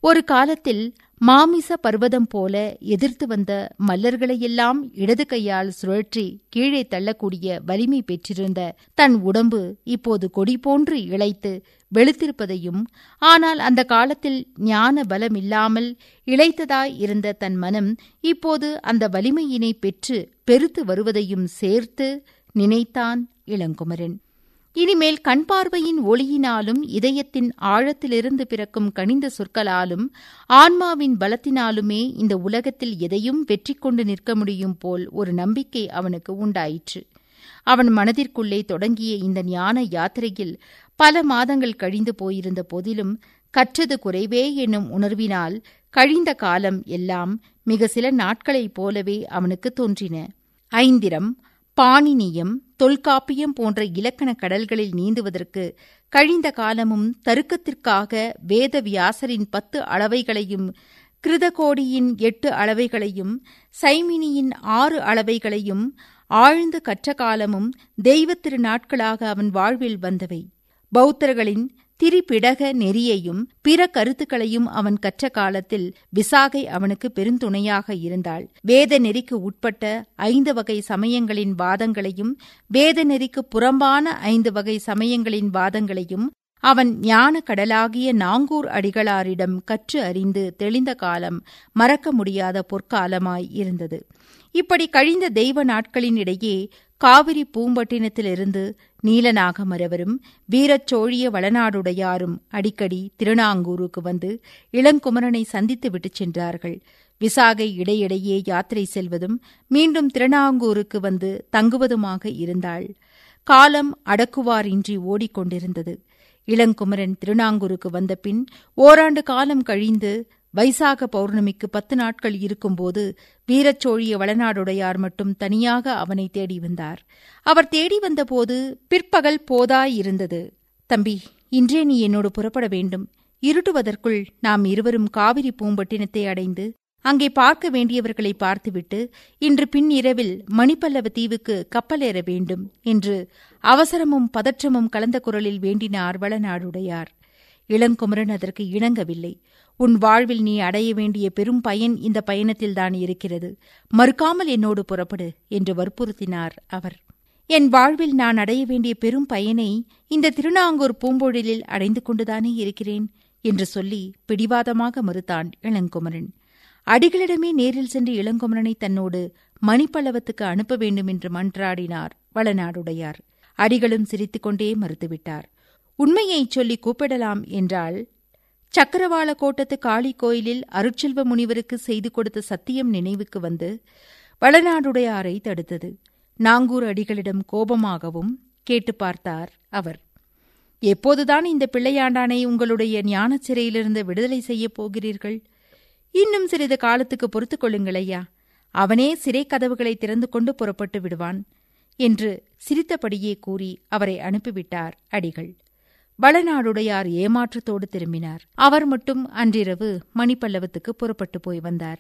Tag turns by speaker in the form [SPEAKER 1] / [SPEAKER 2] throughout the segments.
[SPEAKER 1] ஒரு காலத்தில் மாமிச பர்வதம் போல எதிர்த்து வந்த மல்லர்களையெல்லாம் இடது கையால் சுழற்றி கீழே தள்ளக்கூடிய வலிமை பெற்றிருந்த தன் உடம்பு இப்போது கொடி போன்று இழைத்து வெளுத்திருப்பதையும் ஆனால் அந்த காலத்தில் ஞான பலம் இல்லாமல் இழைத்ததாய் இருந்த தன் மனம் இப்போது அந்த வலிமையினை பெற்று பெருத்து வருவதையும் சேர்த்து நினைத்தான் இளங்குமரன் இனிமேல் கண் பார்வையின் ஒளியினாலும் இதயத்தின் ஆழத்திலிருந்து பிறக்கும் கனிந்த சொற்களாலும் ஆன்மாவின் பலத்தினாலுமே இந்த உலகத்தில் எதையும் வெற்றி கொண்டு நிற்க முடியும் போல் ஒரு நம்பிக்கை அவனுக்கு உண்டாயிற்று அவன் மனதிற்குள்ளே தொடங்கிய இந்த ஞான யாத்திரையில் பல மாதங்கள் கழிந்து போயிருந்த போதிலும் கற்றது குறைவே என்னும் உணர்வினால் கழிந்த காலம் எல்லாம் மிக சில நாட்களைப் போலவே அவனுக்கு தோன்றின ஐந்திரம் பாணினியம் தொல்காப்பியம் போன்ற இலக்கண கடல்களில் நீந்துவதற்கு கழிந்த காலமும் தருக்கத்திற்காக வேத வியாசரின் பத்து அளவைகளையும் கிருதகோடியின் எட்டு அளவைகளையும் சைமினியின் ஆறு அளவைகளையும் ஆழ்ந்து கற்ற காலமும் தெய்வ திருநாட்களாக அவன் வாழ்வில் வந்தவை பௌத்தர்களின் திரிபிடக நெறியையும் பிற கருத்துக்களையும் அவன் கற்ற காலத்தில் விசாகை அவனுக்கு பெருந்துணையாக இருந்தாள் வேத நெறிக்கு உட்பட்ட ஐந்து வகை சமயங்களின் வாதங்களையும் வேத நெறிக்கு புறம்பான ஐந்து வகை சமயங்களின் வாதங்களையும் அவன் ஞான கடலாகிய நாங்கூர் அடிகளாரிடம் கற்று அறிந்து தெளிந்த காலம் மறக்க முடியாத பொற்காலமாய் இருந்தது இப்படி கழிந்த தெய்வ நாட்களின் இடையே காவிரி பூம்பட்டினத்திலிருந்து நீலநாகமரவரும் வீரச்சோழிய வளநாடுடையாரும் அடிக்கடி திருநாங்கூருக்கு வந்து இளங்குமரனை சந்தித்து விட்டுச் சென்றார்கள் விசாகை இடையிடையே யாத்திரை செல்வதும் மீண்டும் திருநாங்கூருக்கு வந்து தங்குவதுமாக இருந்தாள் காலம் அடக்குவாரின்றி ஓடிக்கொண்டிருந்தது இளங்குமரன் திருநாங்கூருக்கு வந்த பின் ஓராண்டு காலம் கழிந்து வைசாக பௌர்ணமிக்கு பத்து நாட்கள் இருக்கும்போது வீரச்சோழிய வளநாடுடையார் மட்டும் தனியாக அவனை தேடி வந்தார் அவர் தேடி வந்தபோது பிற்பகல் போதாயிருந்தது தம்பி இன்றே நீ என்னோடு புறப்பட வேண்டும் இருட்டுவதற்குள் நாம் இருவரும் காவிரி பூம்பட்டினத்தை அடைந்து அங்கே பார்க்க வேண்டியவர்களை பார்த்துவிட்டு இன்று பின் இரவில் மணிப்பல்லவ தீவுக்கு கப்பலேற வேண்டும் என்று அவசரமும் பதற்றமும் கலந்த குரலில் வேண்டினார் வளநாடுடையார் இளங்குமரன் அதற்கு இணங்கவில்லை உன் வாழ்வில் நீ அடைய வேண்டிய பெரும் பயன் இந்த பயணத்தில்தான் இருக்கிறது மறுக்காமல் என்னோடு புறப்படு என்று வற்புறுத்தினார் அவர் என் வாழ்வில் நான் அடைய வேண்டிய பெரும் பயனை இந்த திருநாங்கூர் பூம்பொழிலில் அடைந்து கொண்டுதானே இருக்கிறேன் என்று சொல்லி பிடிவாதமாக மறுத்தான் இளங்குமரன் அடிகளிடமே நேரில் சென்று இளங்குமரனை தன்னோடு மணிப்பல்லவத்துக்கு அனுப்ப வேண்டும் என்று மன்றாடினார் வளநாடுடையார் அடிகளும் சிரித்துக்கொண்டே மறுத்துவிட்டார் உண்மையைச் சொல்லி கூப்பிடலாம் என்றால் சக்கரவாள கோட்டத்து காளி கோயிலில் அருட்செல்வ முனிவருக்கு செய்து கொடுத்த சத்தியம் நினைவுக்கு வந்து வளநாடுடையாரை தடுத்தது நாங்கூர் அடிகளிடம் கோபமாகவும் கேட்டு பார்த்தார் அவர் எப்போதுதான் இந்த பிள்ளையாண்டானை உங்களுடைய ஞானச் சிறையிலிருந்து விடுதலை செய்யப் போகிறீர்கள் இன்னும் சிறிது காலத்துக்கு பொறுத்துக் கொள்ளுங்கள் ஐயா அவனே சிறை கதவுகளை திறந்து கொண்டு புறப்பட்டு விடுவான் என்று சிரித்தபடியே கூறி அவரை அனுப்பிவிட்டார் அடிகள் வளநாடுடையார் ஏமாற்றத்தோடு திரும்பினார் அவர் மட்டும் அன்றிரவு மணிப்பல்லவத்துக்கு புறப்பட்டு போய் வந்தார்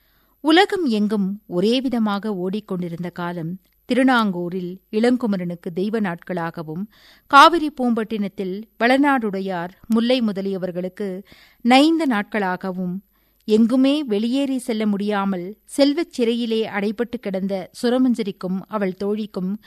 [SPEAKER 1] உலகம் எங்கும் ஒரே விதமாக ஓடிக்கொண்டிருந்த காலம் திருநாங்கூரில் இளங்குமரனுக்கு தெய்வ நாட்களாகவும் காவிரி பூம்பட்டினத்தில் வளநாடுடையார் முல்லை முதலியவர்களுக்கு நைந்த நாட்களாகவும் எங்குமே வெளியேறி செல்ல முடியாமல் செல்வச் சிறையிலே அடைபட்டு கிடந்த சுரமஞ்சரிக்கும் அவள் தோழிக்கும்